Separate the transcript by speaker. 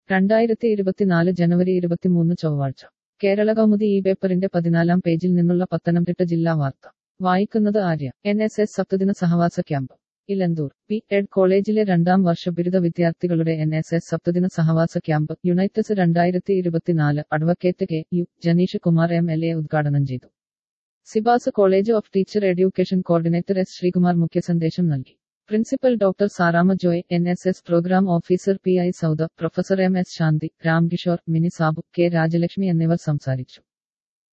Speaker 1: രണ്ടായിരത്തി ഇരുപത്തിനാല് ജനുവരി ഇരുപത്തിമൂന്ന് ചൊവ്വാഴ്ച കേരള കൗമുദി ഈ പേപ്പറിന്റെ പതിനാലാം പേജിൽ നിന്നുള്ള പത്തനംതിട്ട ജില്ലാ വാർത്ത വായിക്കുന്നത് ആര്യ എൻ എസ് എസ് സപ്തദിന സഹവാസ ക്യാമ്പ് ഇലന്തൂർ പി എഡ് കോളേജിലെ രണ്ടാം വർഷ ബിരുദ വിദ്യാർത്ഥികളുടെ എൻ എസ് എസ് സപ്തദിന സഹവാസ ക്യാമ്പ് യുണൈറ്റസ് രണ്ടായിരത്തി ഇരുപത്തിനാല് advocate K U Janeesh Kumar M L A ഉദ്ഘാടനം ചെയ്തു സിബാസ് college of teacher education coordinator S Sreekumar മുഖ്യ സന്ദേശം നൽകി principal doctor Saramma Joy N S S programme officer P I Sauda professor M S Santhi Ramkishore Mini Sabu K Rajalakshmi എന്നിവർ സംസാരിച്ചു